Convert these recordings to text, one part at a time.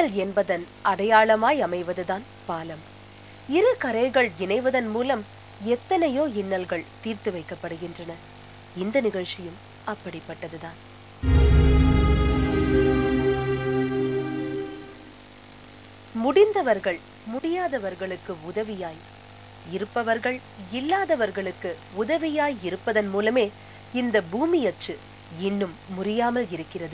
இன்னல் என்பதன் அடையாளமாய் அமைவதுதான் பாலம் இரு கரைகள் இணைவதன் மூலம் எத்தனையோ இன்னல்கள் தீர்த்து வைக்கப்படுகின்றன இந்த நிகழ்ச்சியும் அப்படிப்பட்டதுதான் முடிந்தவர்கள் முடியாதவர்களுக்கு உதவியாய் இருப்பவர்கள் இல்லாதவர்களுக்கு உதவியாய் இருப்பதன் மூலமே இந்த பூமி அச்சு இன்னும் முறியாமல் இருக்கிறது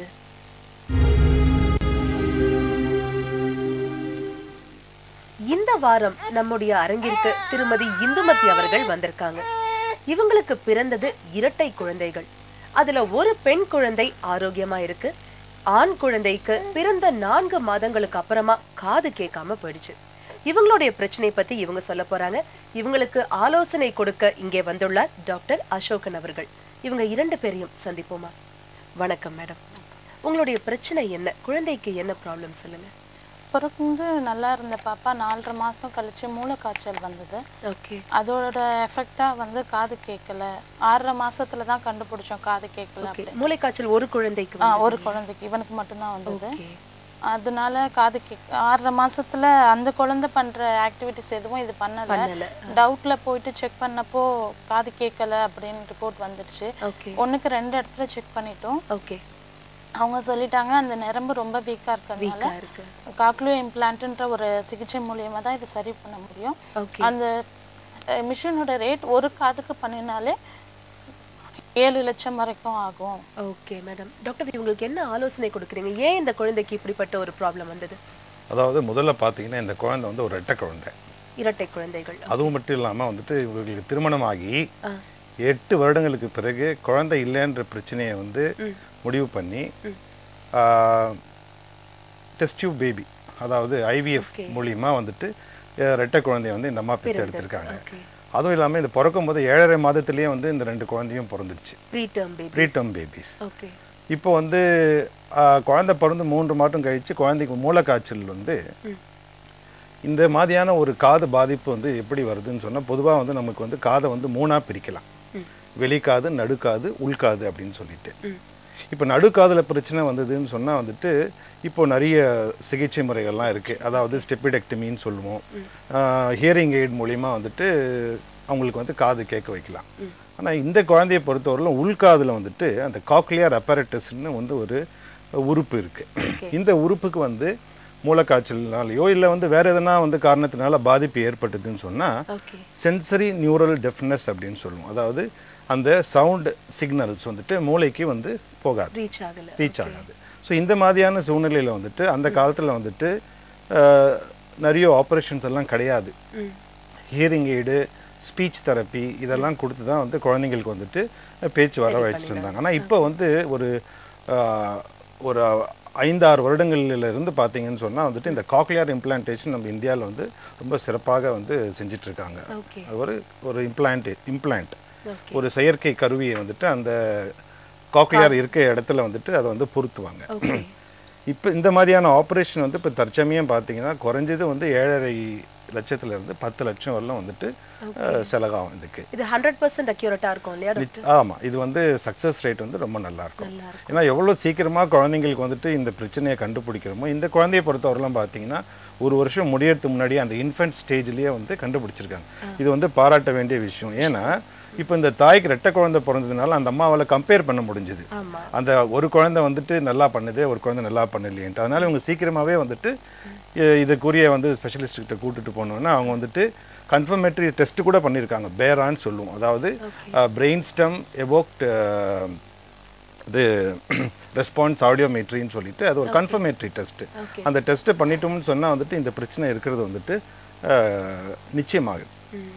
இந்த வாரம் நம்முடைய அரங்கிற்கு திருமதி இந்துமதி அவர்கள் வந்திருக்காங்க இவங்களுக்கு பிறந்தது இரட்டை குழந்தைகள் அதுல ஒரு பெண் குழந்தை ஆரோக்கியமா இருக்கு ஆண் குழந்தைக்கு பிறந்த நான்கு மாதங்களுக்கு அப்புறமா காது கேட்காம போயிடுச்சு இவங்களுடைய பிரச்சனை பத்தி இவங்க சொல்ல போறாங்க இவங்களுக்கு ஆலோசனை கொடுக்க இங்கே வந்துள்ளார் டாக்டர் அசோகன் அவர்கள் இவங்க இரண்டு பேரையும் சந்திப்போமா வணக்கம் மேடம் உங்களுடைய பிரச்சனை என்ன குழந்தைக்கு என்ன ப்ராப்ளம் சொல்லுங்க பிறந்து நல்லா இருந்த பாப்பா நாலரை மாதம் கழிச்சு மூளைக்காய்ச்சல் வந்தது ஓகே அதோட எஃபெக்டாக வந்து காது கேட்கல ஆறரை மாசத்துல தான் கண்டுபிடிச்சோம் காது கேட்கல ஓகே அப்படி மூளைக்காய்ச்சல் ஒரு குழந்தைக்கு ஆ ஒரு குழந்தைக்கு இவனுக்கு மட்டும்தான் வந்தது ஓகே அதனால காது கேக் ஆறரை மாசத்துல அந்த குழந்தை பண்ற ஆக்டிவிட்டிஸ் எதுவும் இது பண்ணல பண்ணல டவுட்ல போயிட்டு செக் பண்ணப்போ காது கேட்கல அப்படின்னு ரிப்போர்ட் வந்துடுச்சு ஓகே ஒண்ணுக்கு ரெண்டு இடத்துல செக் பண்ணிட்டோம் ஓகே அவங்க சொல்லிட்டாங்க அந்த நரம்பு ரொம்ப வீக்கா இருக்கிறதுனால வீக்கா இருக்கு காக்லியோ இம்ப்ளான்ட்ன்ற ஒரு சிகிச்சை மூலியமா தான் இதை சரி பண்ண முடியும் ஓகே அந்த மிஷினோட ரேட் ஒரு காதுக்கு பண்ணினாலே ஏழு லட்சம் வரைக்கும் ஆகும் ஓகே மேடம் டாக்டர் இவங்களுக்கு என்ன ஆலோசனை கொடுக்குறீங்க ஏன் இந்த குழந்தைக்கு இப்படிப்பட்ட ஒரு ப்ராப்ளம் வந்தது அதாவது முதல்ல பார்த்தீங்கன்னா இந்த குழந்தை வந்து ஒரு ரெட்டை குழந்தை இரட்டை குழந்தைகள் அதுவும் மட்டும் இல்லாமல் வந்துட்டு இவர்களுக்கு திருமணமாகி ஆ. எட்டு வருடங்களுக்கு பிறகு குழந்தை இல்லைன்ற பிரச்சனையை வந்து முடிவு பண்ணி டெஸ்ட் டியூப் பேபி அதாவது ஐவிஎஃப் மூலியமா வந்துட்டு அஹ், ரெட்டை குழந்தைய வந்து இந்த அம்மா பெற்று எடுத்திருக்காங்க ஓகே அதுவும் இல்லாமல் இது பிறக்கும் போது ஏழரை மாதத்துலேயே வந்து இந்த ரெண்டு குழந்தையும் பிறந்துடுச்சு preterm baby preterm babies okay இப்போ வந்து ஆஹ், குழந்தை பிறந்து மூன்று மாதம் கழித்து குழந்தைக்கு மூளைக்காய்ச்சல் வந்து இந்த மாதிரியான ஒரு காது பாதிப்பு வந்து எப்படி வருதுன்னு சொன்னால் பொதுவாக வந்து நமக்கு வந்து காதை வந்து மூணாக பிரிக்கலாம் வெளிக்காது நடுக்காது உள்காது அப்படின்னு சொல்லிட்டு இப்போ நடுக்காதில் பிரச்சனை வந்ததுன்னு சொன்னால் வந்துட்டு இப்போ நிறைய சிகிச்சை முறைகள்லாம் இருக்குது அதாவது ஸ்டெப்பிடெக்டமின்னு சொல்லுவோம் ஹியரிங் எய்ட் மூலிமா வந்துட்டு அவங்களுக்கு வந்து காது கேட்க வைக்கலாம் ஆனால் இந்த குழந்தையை பொறுத்தவரையிலும் உள்காதில் வந்துட்டு அந்த காக்லியர் அப்பரட்டஸ்ன்னு வந்து ஒரு உறுப்பு இருக்குது இந்த உறுப்புக்கு வந்து மூளைக்காய்ச்சல்னாலையோ இல்லை வந்து வேறு எதனா வந்து காரணத்தினால பாதிப்பு ஏற்பட்டதுன்னு சொன்னால் ஓகே சென்சரி நியூரல் டெஃப்னஸ் அப்படின்னு சொல்லுவோம் அதாவது அந்த சவுண்ட் சிக்னல்ஸ் வந்துட்டு மூளைக்கு வந்து போகாது ரீச் ஆகல ரீச் ஆகாது ஸோ இந்த மாதிரியான சூழ்நிலையில் வந்துட்டு அந்த காலத்தில் வந்துட்டு அஹ், நிறைய ஆப்ரேஷன்ஸ் எல்லாம் கிடையாது ஹியரிங் எய்டு ஸ்பீச் தெரப்பி இதெல்லாம் கொடுத்து தான் வந்து குழந்தைங்களுக்கு வந்துட்டு பேச்சு வர வச்சுட்டு இருந்தாங்க ஆனால் இப்போ வந்து ஒரு அஹ், ஒரு ஐந்தாறு வருடங்கள்ல இருந்து பார்த்தீங்கன்னு சொன்னால் வந்துட்டு இந்த காக்லியர் இம்ப்ளான்டேஷன் நம்ம இந்தியாவில் வந்து ரொம்ப சிறப்பாக வந்து செஞ்சுட்டு இருக்காங்க ஓகே அது ஒரு ஒரு இம்ப்ளான்ட் இம்ப்ளான்ட் ஓகே ஒரு செயற்கை கருவியை வந்துட்டு அந்த காக்லியர் இருக்க இடத்துல வந்துட்டு அதை வந்து பொருத்துவாங்க ஓகே இப்போ இந்த மாதிரியான ஆப்ரேஷன் வந்து இப்போ தற்சமயம் பார்த்தீங்கன்னா குறைஞ்சது வந்து ஏழரை லட்சத்துல இருந்து பத்து லட்சம் வரலாம் வந்துட்டு அஹ், செலவாகும் இதுக்கு இது ஹண்ட்ரட் பர்சன்ட் அக்யூரேட்டா இருக்கும் இல்லையா டாக்டர் ஆமாம் இது வந்து சக்ஸஸ் ரேட் வந்து ரொம்ப நல்லா இருக்கும் நல்லா இருக்கும் ஏன்னா எவ்வளோ சீக்கிரமாக குழந்தைங்களுக்கு வந்துட்டு இந்த பிரச்சனையை கண்டுபிடிக்கிறோமோ இந்த குழந்தையை பொறுத்தவரைலாம் பார்த்தீங்கன்னா ஒரு வருஷம் முடியறதுக்கு முன்னாடி அந்த இன்ஃபென்ட் ஸ்டேஜ்லேயே வந்து கண்டுபிடிச்சிருக்காங்க இது வந்து பாராட்ட வேண்டிய விஷயம் ஏன்னா இப்போ இந்த தாய்க்கு ரெட்டை குழந்தை பிறந்ததுனால அந்த அம்மாவால் கம்பேர் பண்ண முடிஞ்சுது ஆமா அந்த ஒரு குழந்தை வந்துட்டு நல்லா பண்ணுது ஒரு குழந்தை நல்லா பண்ணலையேன்ட்டு அதனால இவங்க சீக்கிரமாகவே வந்துட்டு இ- இதுக்குரிய வந்து ஸ்பெஷலிஸ்ட்கிட்ட கூட்டிட்டு போனோன்னா அவங்க வந்துட்டு கன்ஃபர்மேட்டரி டெஸ்ட் கூட பண்ணியிருக்காங்க பேரான்னு சொல்லுவோம் அதாவது பிரெயின் ஸ்டம் எவோக்ட் இது ரெஸ்பான்ஸ் ஆடியோமெட்ரின்னு சொல்லிட்டு அது ஒரு கன்ஃபர்மேட்டரி டெஸ்ட் Okay. அந்த டெஸ்ட்டை பண்ணிட்டோம்னு சொன்னா வந்துட்டு இந்த பிரச்சனை இருக்கிறது வந்துட்டு அஹ், நிச்சயமாகுது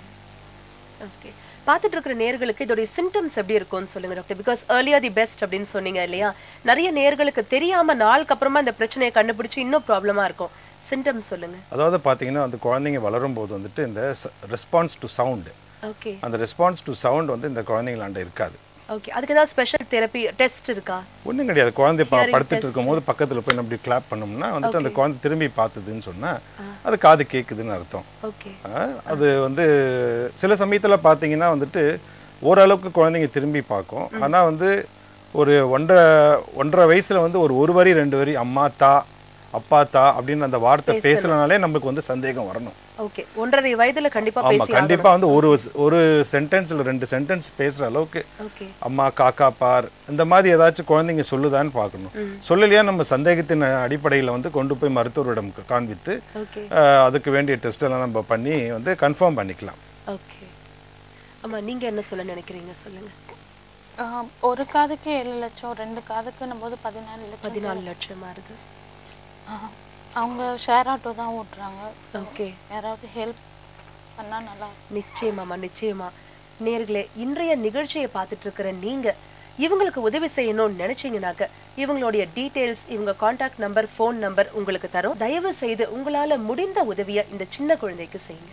ஓகே பார்த்துட்டு இருக்கிற நேர்களுக்கு இதோடைய சிம்டம்ஸ் எப்படி இருக்கும்னு சொல்லுங்க doctor because earlier the best அப்படின்னு சொன்னீங்க இல்லையா நிறைய நேர்களுக்கு தெரியாம நாளுக்கு அப்புறமா இந்த பிரச்சனையை கண்டுபிடிச்சு இன்னும் ப்ராப்ளமா இருக்கும் சிம்டம்ஸ் சொல்லுங்க அதாவது பார்த்தீங்கன்னா அந்த குழந்தைங்க வளரும் போது வந்துட்டு இந்த ரெஸ்பான்ஸ் டு சவுண்டு ஓகே அந்த ரெஸ்பான்ஸ் டு சவுண்ட் வந்து இந்த குழந்தைங்களாண்ட இருக்காது ஓகே அதுக்கு ஏதாவது ஸ்பெஷல் தெரப்பி டெஸ்ட் இருக்கா ஒன்றும் கிடையாது குழந்தை பா Hearing படுத்துட்டு இருக்கும்போது பக்கத்தில் போய் நம்ம இப்படி கிளாப் பண்ணோம்னா வந்துட்டு அந்த குழந்தை திரும்பி பார்த்ததுன்னு சொன்னா அது காது கேட்குதுன்னு அர்த்தம் ஓகே ஆ, அது வந்து சில சமயத்தில் பார்த்தீங்கன்னா வந்துட்டு ஓரளவுக்கு குழந்தைங்க திரும்பி பார்க்கும் ஆனால் வந்து ஒரு ஒன்றரை ஒன்றரை வயசில் வந்து ஒரு ஒரு வரி ரெண்டு வரி அம்மா தா அப்பா தா அப்படின்னு அந்த வார்த்தை பேசலனாலே நம்மளுக்கு வந்து சந்தேகம் வரணும் ஓகே ஒன்றரை வயதுல கண்டிப்பா ஆமா பேசி கண்டிப்பா வந்து ஒரு ஒரு சென்டென்ஸ் இல்ல ரெண்டு சென்டென்ஸ் பேசுற அளவுக்கு ஓகே அம்மா காக்கா பார் இந்த மாதிரி ஏதாச்சும் குழந்தைங்க சொல்லுதான்னு பார்க்கணும் சொல்லலையா நம்ம சந்தேகத்தின் அடிப்படையில் வந்து கொண்டு போய் மருத்துவரிடம் காண்பித்து ஓகே அஹ், அதுக்கு வேண்டிய டெஸ்ட் எல்லாம் நம்ம பண்ணி வந்து கன்ஃபார்ம் பண்ணிக்கலாம் ஓகே ஆமா நீங்க என்ன சொல்ல நினைக்கிறீங்க சொல்லுங்க ஆஹ் ஒரு காதுக்கு ஏழு லட்சம் ரெண்டு காதுக்குன்னும் போது பதினாலு லட்சம் பதினாலு லட்சமா இருக்கு ஆஹ் அவங்க ஷேர் ஆட்டோ தான் ஓட்டுறாங்க ஓகே யாராவது ஹெல்ப் பண்ணா நல்லா இருக்கும். நிச்சயமாம்மா நிச்சயமா நேர்களே இன்றைய நிகழ்ச்சியை பார்த்துட்டு இருக்கிற நீங்க இவங்களுக்கு உதவி செய்யணும்னு நினைச்சீங்கனாக்க இவங்களுடைய டீடைல்ஸ் இவங்க காண்டாக்ட் நம்பர் ஃபோன் நம்பர் உங்களுக்கு தரோம் தயவு செய்து உங்களால முடிந்த உதவியை இந்த சின்ன குழந்தைக்கு செய்யுங்க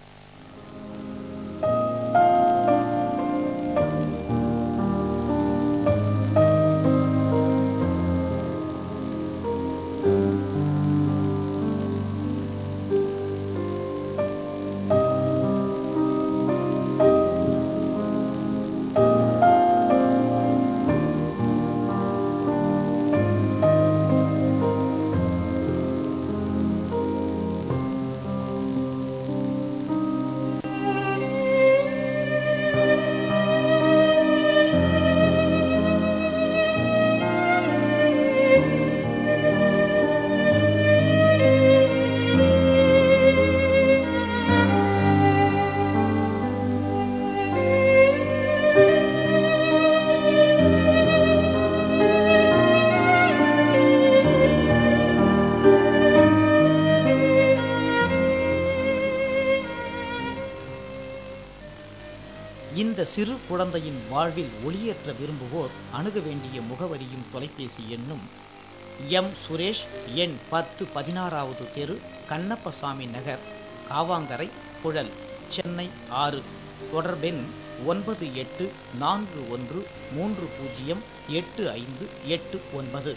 இந்த சிறு குழந்தையின் வாழ்வில் ஒளியேற்ற விரும்புவோர் அணுக வேண்டிய முகவரியும் தொலைபேசி எண்ணும் எம் சுரேஷ் எண் பத்து பதினாறாவது தெரு கண்ணப்பசாமி நகர் காவாங்கரை புழல் சென்னை ஆறு தொடர்பெண் ஒன்பது எட்டு நான்கு ஒன்று மூன்று பூஜ்ஜியம் எட்டு ஐந்து எட்டு ஒன்பது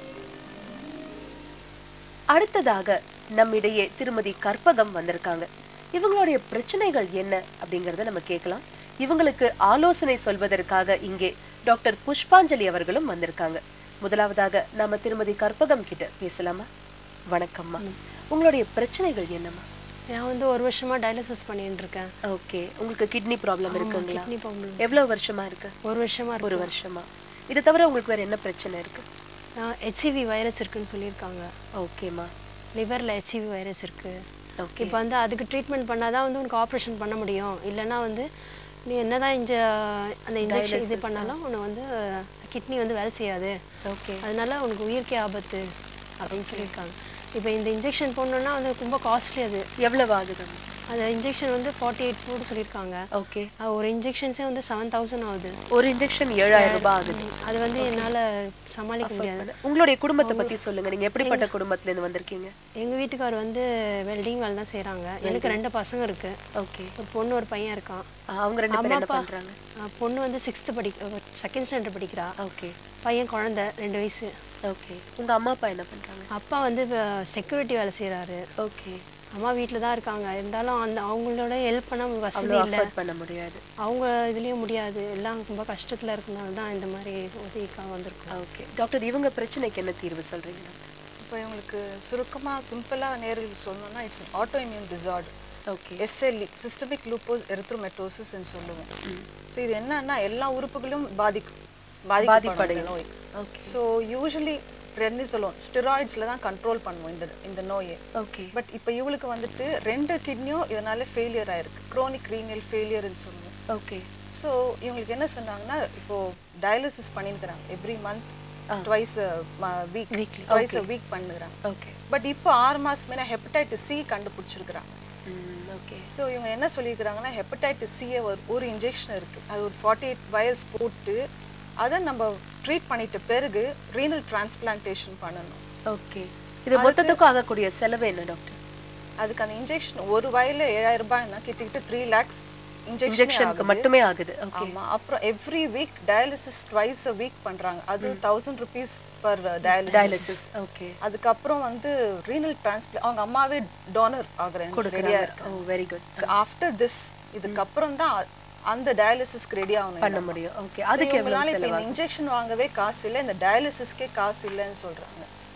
அடுத்ததாக நம்மிடையே திருமதி கற்பகம் வந்திருக்காங்க இவங்களுடைய பிரச்சனைகள் என்ன அப்படிங்கறத நம்ம கேட்கலாம் இவங்களுக்கு ஆலோசனை சொல்வதற்காக இங்கே டாக்டர் புஷ்பாஞ்சலி அவர்களும் வந்திருக்காங்க முதலாவதாக நாம திருமதி கற்பகம் கிட்ட பேசலாமா வணக்கம்மா உங்களுடைய பிரச்சனைகள் என்னம்மா நான் வந்து ஒரு வருஷமா டயாலிசிஸ் பண்ணிட்டு இருக்கேன் ஓகே உங்களுக்கு கிட்னி ப்ராப்ளம் இருக்குங்களா kidney problem. எவ்வளவு வருஷமா இருக்கு ஒரு வருஷமா ஒரு இருக்கு வருஷமா இதை தவிர உங்களுக்கு வேற என்ன பிரச்சனை இருக்கு நான் ஹெச்ஐவி வைரஸ் இருக்குன்னு சொல்லியிருக்காங்க ஓகேம்மா லிவரில் ஹெச்ஐவி வைரஸ் இருக்கு ஓகே இப்போ வந்து அதுக்கு ட்ரீட்மெண்ட் பண்ணாதான் வந்து உனக்கு ஆப்ரேஷன் பண்ண முடியும் இல்லைன்னா வந்து நீ என்னதான் இஞ்ச அந்த இன்ஜெக்ஷன் இது பண்ணாலும் உனக்கு வந்து கிட்னி வந்து வேலை செய்யாது ஓகே அதனால உனக்கு உயிருக்கே ஆபத்து அப்படின்னு சொல்லியிருக்காங்க இப்போ இந்த இன்ஜெக்ஷன் போடணுன்னா வந்து ரொம்ப காஸ்ட்லி அது எவ்வளவு ஆகுது அந்த இன்ஜெக்ஷன் வந்து ஃபார்ட்டி எயிட் போட்டு சொல்லியிருக்காங்க ஓகே அது ஒரு இன்ஜெக்ஷன்ஸே வந்து செவன் தௌசண்ட் ஆகுது ஒரு இன்ஜெக்ஷன் ஏழாயிரம் ரூபாய் ஆகுது அது வந்து என்னால் சமாளிக்க முடியாது உங்களுடைய குடும்பத்தை பத்தி சொல்லுங்க நீங்க எப்படிப்பட்ட குடும்பத்துல இருந்து வந்திருக்கீங்க எங்கள் வீட்டுக்கார் வந்து வெல்டிங் வேலை தான் செய்கிறாங்க எனக்கு ரெண்டு பசங்க இருக்கு ஓகே ஒரு பொண்ணு ஒரு பையன் இருக்கான் அவங்க ரெண்டு பேரும் அம்மா என்ன அப்பா பண்றாங்க அஹ் பொண்ணு வந்து சிக்ஸ்த்து படி செகண்ட் ஸ்டாண்டர்ட் படிக்கிறா ஓகே பையன் குழந்தை ரெண்டு வயசு ஓகே உங்க அம்மா அப்பா என்ன பண்றாங்க அப்பா வந்து செக்யூரிட்டி வேலை செய்கிறாரு ஓகே அம்மா வீட்டில் தான் இருக்காங்க இருந்தாலும் அந்த அவங்களோட ஹெல்ப் பண்ண வசதி அவ்வளோ இல்லை அஃபோர்ட் பண்ண முடியாது அவங்க இதுலேயும் முடியாது எல்லாம் ரொம்ப கஷ்டத்தில் இருக்கனால தான் இந்த மாதிரி உதவிக்காக வந்திருக்கோம் ஓகே டாக்டர் இவங்க பிரச்சனைக்கு என்ன தீர்வு சொல்றீங்க டாக்டர் இப்போ இவங்களுக்கு சுருக்கமாக சிம்பிளாக நேரில் சொல்லணும்னா it's autoimmune disorder okay SLE systemic lupus எரித்ரோமெட்டோசிஸ்ன்னு சொல்லுவோம் ஸோ இது என்னன்னா எல்லா உறுப்புகளும் பாதிக்கும் பாதிக்கப்படும் பாதிப்படையும். இந்த நோய் ஓகே ஸோ யூஸ்வலி ரெண்டு சொல்லுவோம் ஸ்டெராய்ட்ஸில் தான் கண்ட்ரோல் பண்ணுவோம் இந்த இந்த நோயை ஓகே பட் இப்போ இவளுக்கு வந்துட்டு ரெண்டு கிட்னியும் இதனால ஃபெயிலியர் ஆயிருக்கு க்ரோனிக் ரீனியல் ஃபெயிலியர்னு சொல்லுவோம் ஓகே ஸோ இவங்களுக்கு என்ன சொன்னாங்கன்னா இப்போ டயாலிசிஸ் பண்ணியிருக்கிறாங்க every month twice week Weekly. Twice Okay. Week பண்ணுறாங்க ஓகே பட் இப்போ ஆறு மாசமே ஹெப்படைட்டிஸ் சி கண்டுபிடிச்சிருக்கிறாங்க ஓகே ஸோ இவங்க என்ன சொல்லியிருக்கிறாங்கன்னா ஹெப்படைட்டிஸ் சிஏ ஒரு ஒரு இன்ஜெக்ஷன் இருக்குது அது ஒரு ஃபார்ட்டி எயிட் வயல்ஸ் போட்டு அதை நம்ம ட்ரீட் பண்ணிட்ட பிறகு ரீனல் டிரான்ஸ்பிளான்டேஷன் பண்ணணும் ஓகே இது மொத்தத்துக்கும் ஆகக்கூடிய செலவு என்ன டாக்டர் அதுக்கு அந்த இன்ஜெக்ஷன் ஒரு வயலில் ஏழாயிரம் ரூபாய்னா கிட்டத்தட்ட த்ரீ லேக்ஸ் இன்ஜெக்ஷன் இன்ஜெக்ஷனுக்கு மட்டுமே ஆகுது ஓகே ஆமா அப்புறம் every week dialysis twice a week பண்றாங்க அது thousand rupees per dialysis dialysis okay அதுக்கப்புறம் வந்து ரீனல் டிரான்ஸ்பிள அவங்க அம்மாவே டோனர் ஆகுறேன் ரெடியா கொடுக்குறாங்க இருக்கு oh very good so after this இதுக்கப்புறம் தான் அ- அந்த டயாலிசிஸ்க்கு ரெடி ஆகணும் பண்ண முடியும் ஓகே அதுக்கு எவ்வளவு இப்போ செலவு இந்த இன்ஜெக்ஷன் வாங்கவே காசு இல்லை இந்த டயாலிசிஸ்க்கே காசு இல்லைன்னு சொல்றாங்க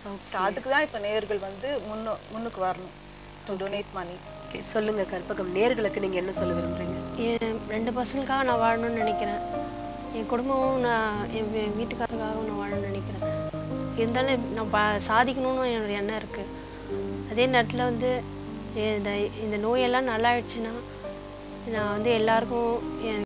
ஸோ அதுக்கு தான் இப்போ நேயர்கள் வந்து முன்னு முன்னுக்கு வரணும் டு டொனேட் மணி ஓகே சொல்லுங்க கற்பகம் நேர்களுக்கு நீங்க என்ன சொல்ல விரும்புறீங்க என் ரெண்டு பசங்களுக்காக நான் வாழணும்னு நினைக்கிறேன் என் குடும்பமும் நான் என் வீ- வீட்டுக்காரருக்காகவும் நான் வாழணும்னு நினைக்கிறேன் இருந்தாலும் நான் ப சாதிக்கணும்னு என்னோட எண்ணம் இருக்குது அதே நேரத்தில் வந்து இந்த இந்த நோயெல்லாம் நல்லாயிடுச்சுன்னா நான் வந்து எல்லாருக்கும் என்